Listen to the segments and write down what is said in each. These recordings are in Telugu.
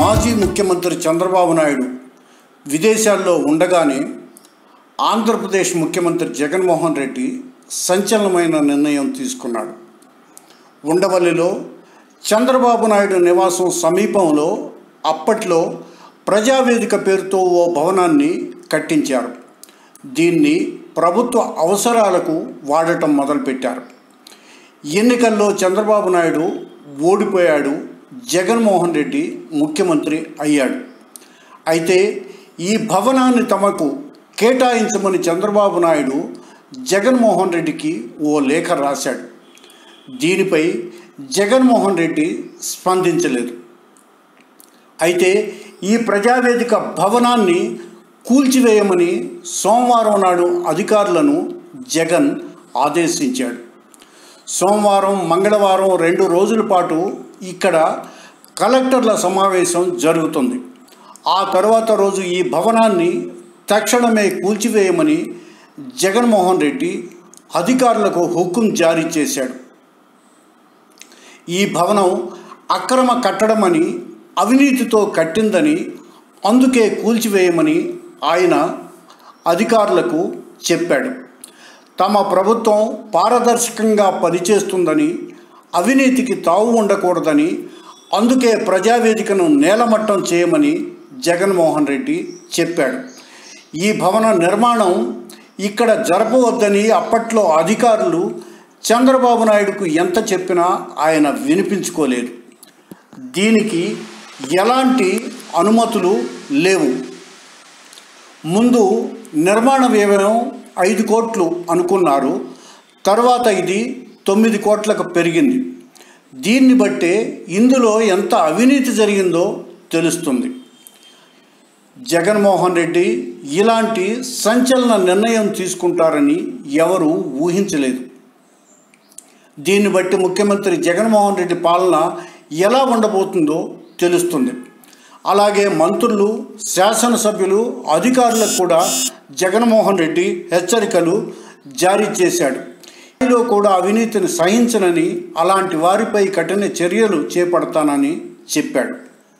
మాజీ ముఖ్యమంత్రి చంద్రబాబు నాయుడు విదేశాల్లో ఉండగానే ఆంధ్రప్రదేశ్ ముఖ్యమంత్రి జగన్మోహన్ రెడ్డి సంచలనమైన నిర్ణయం తీసుకున్నాడు ఉండవల్లిలో చంద్రబాబు నాయుడు నివాసం సమీపంలో అప్పట్లో ప్రజావేదిక పేరుతో ఓ భవనాన్ని కట్టించారు దీన్ని ప్రభుత్వ అవసరాలకు వాడటం మొదలుపెట్టారు ఎన్నికల్లో చంద్రబాబు నాయుడు ఓడిపోయాడు జగన్మోహన్ రెడ్డి ముఖ్యమంత్రి అయ్యాడు అయితే ఈ భవనాన్ని తమకు కేటాయించమని చంద్రబాబు నాయుడు జగన్మోహన్ రెడ్డికి ఓ లేఖ రాశాడు దీనిపై జగన్మోహన్ రెడ్డి స్పందించలేదు అయితే ఈ ప్రజావేదిక భవనాన్ని కూల్చివేయమని సోమవారం నాడు అధికారులను జగన్ ఆదేశించాడు సోమవారం మంగళవారం రెండు రోజుల పాటు ఇక్కడ కలెక్టర్ల సమావేశం జరుగుతుంది ఆ తర్వాత రోజు ఈ భవనాన్ని తక్షణమే కూల్చివేయమని జగన్మోహన్ రెడ్డి అధికారులకు హుకుం జారీ చేశాడు ఈ భవనం అక్రమ కట్టడమని అవినీతితో కట్టిందని అందుకే కూల్చివేయమని ఆయన అధికారులకు చెప్పాడు తమ ప్రభుత్వం పారదర్శకంగా పనిచేస్తుందని అవినీతికి తావు ఉండకూడదని అందుకే ప్రజావేదికను నేలమట్టం చేయమని జగన్మోహన్ రెడ్డి చెప్పాడు ఈ భవన నిర్మాణం ఇక్కడ జరపవద్దని అప్పట్లో అధికారులు చంద్రబాబు నాయుడుకు ఎంత చెప్పినా ఆయన వినిపించుకోలేదు దీనికి ఎలాంటి అనుమతులు లేవు ముందు నిర్మాణ వ్యయం ఐదు కోట్లు అనుకున్నారు తర్వాత ఇది తొమ్మిది కోట్లకు పెరిగింది దీన్ని బట్టే ఇందులో ఎంత అవినీతి జరిగిందో తెలుస్తుంది జగన్మోహన్ రెడ్డి ఇలాంటి సంచలన నిర్ణయం తీసుకుంటారని ఎవరు ఊహించలేదు దీన్ని బట్టి ముఖ్యమంత్రి జగన్మోహన్ రెడ్డి పాలన ఎలా ఉండబోతుందో తెలుస్తుంది అలాగే మంత్రులు శాసనసభ్యులు అధికారులకు కూడా జగన్మోహన్ రెడ్డి హెచ్చరికలు జారీ చేశాడు లో కూడా అవినీతిని సహించనని అలాంటి వారిపై కఠిన చర్యలు చేపడతానని చెప్పాడు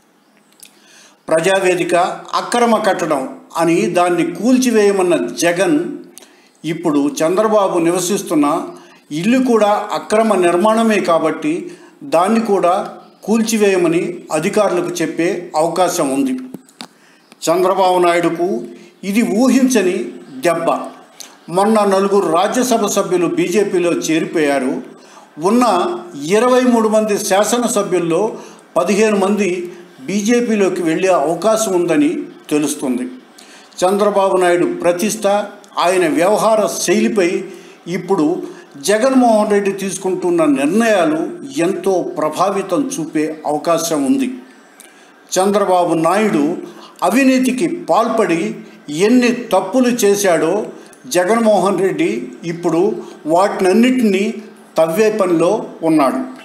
ప్రజావేదిక అక్రమ కట్టడం అని దాన్ని కూల్చివేయమన్న జగన్ ఇప్పుడు చంద్రబాబు నివసిస్తున్న ఇల్లు కూడా అక్రమ నిర్మాణమే కాబట్టి దాన్ని కూడా కూల్చివేయమని అధికారులకు చెప్పే అవకాశం ఉంది చంద్రబాబు నాయుడుకు ఇది ఊహించని దెబ్బ మొన్న నలుగురు రాజ్యసభ సభ్యులు బీజేపీలో చేరిపోయారు ఉన్న ఇరవై మూడు మంది శాసనసభ్యుల్లో పదిహేను మంది బీజేపీలోకి వెళ్ళే అవకాశం ఉందని తెలుస్తుంది చంద్రబాబు నాయుడు ప్రతిష్ట ఆయన వ్యవహార శైలిపై ఇప్పుడు జగన్మోహన్ రెడ్డి తీసుకుంటున్న నిర్ణయాలు ఎంతో ప్రభావితం చూపే అవకాశం ఉంది చంద్రబాబు నాయుడు అవినీతికి పాల్పడి ఎన్ని తప్పులు చేశాడో జగన్మోహన్ రెడ్డి ఇప్పుడు వాటినన్నిటినీ తవ్వే పనిలో ఉన్నాడు